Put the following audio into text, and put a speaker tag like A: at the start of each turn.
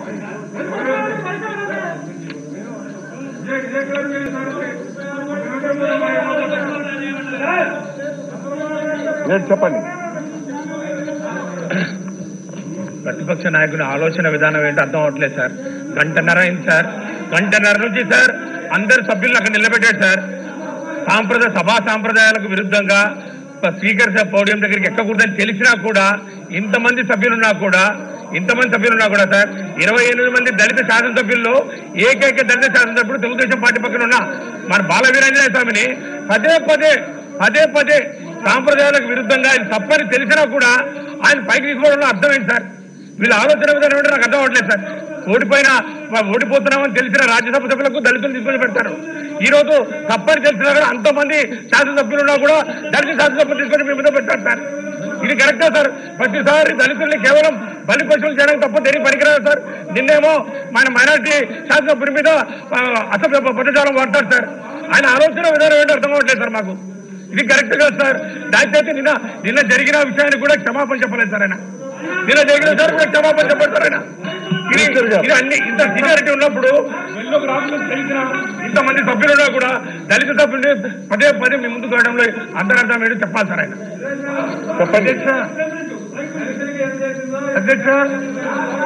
A: లేదు చెప్పండి
B: ప్రతిపక్ష నాయకుని ఆలోచన విధానం ఏంటో అర్థం అవట్లేదు సార్ గంటన్నర అయింది సార్ గంటన్నర నుంచి సార్ అందరు సభ్యులను అక్కడ నిలబెట్టాడు సార్ సాంప్రదాయ సభా సాంప్రదాయాలకు విరుద్ధంగా స్పీకర్ సార్ పోడియం దగ్గరికి ఎక్కకూడదని తెలిసినా కూడా ఇంతమంది సభ్యులున్నా కూడా ఇంతమంది సభ్యులున్నా కూడా సార్ ఇరవై ఎనిమిది మంది దళిత శాసనసభ్యుల్లో ఏకైక దళిత శాసనసభ్యుడు తెలుగుదేశం పార్టీ పక్కన ఉన్న మన బాల వీరాంజనేయ స్వామిని పదే పదే పదే పదే సాంప్రదాయాలకు విరుద్ధంగా ఆయన తప్పని తెలిసినా కూడా ఆయన పైకి తీసుకోవడంలో అర్థమైంది సార్ వీళ్ళ ఆలోచన విధానం ఏంటో నాకు అర్థం అవ్వట్లేదు సార్ ఓడిపోయిన ఓడిపోతున్నామని తెలిసిన రాజ్యసభ సభ్యులకు దళితులు తీసుకొని పెడతారు ఈ రోజు తప్పని తెలిసినా కూడా అంతమంది శాసనసభ్యులు ఉన్నా కూడా దళిత శాసనసభ్యులు తీసుకొని మీ మీద పెట్టారు సార్ ఇది కరెక్టా సార్ ప్రతిసారి దళితుల్ని కేవలం బలి పశువులు చేయడానికి తప్ప దేనికి పనికిరాదు సార్ నిన్నేమో మన మైనార్టీ శాసనసభ్యుడి మీద ఆ, అసభ్య పదజాలం వాడతారు సార్ ఆయన ఆలోచన విధానం ఏంటో అర్థం అవ్వట్లేదు సార్ మాకు ఇది కరెక్ట్ కాదు సార్ దయచేసి నిన్న నిన్న జరిగిన విషయానికి కూడా క్షమాపణ చెప్పలేదు సార్ ఆయన నిన్న జరిగిన సార్ కూడా క్షమాపణ చెప్పారు సార్ ఆయన ఇది ఇది అన్ని ఇంత సీనియారిటీ ఉన్నప్పుడు ఎన్నోకు రాష్ట్రం తెలిసిన ఇంతమంది సభ్యులు ఉన్నా కూడా దళిత సభ్యుల్ని పదే పదే మీ ముందుకు రావడంలో అంతరార్థం ఏంటో చెప్పాలి సార్ ఆయన
A: చెప్పండి
B: అధ్యక్ష అధ్యక్ష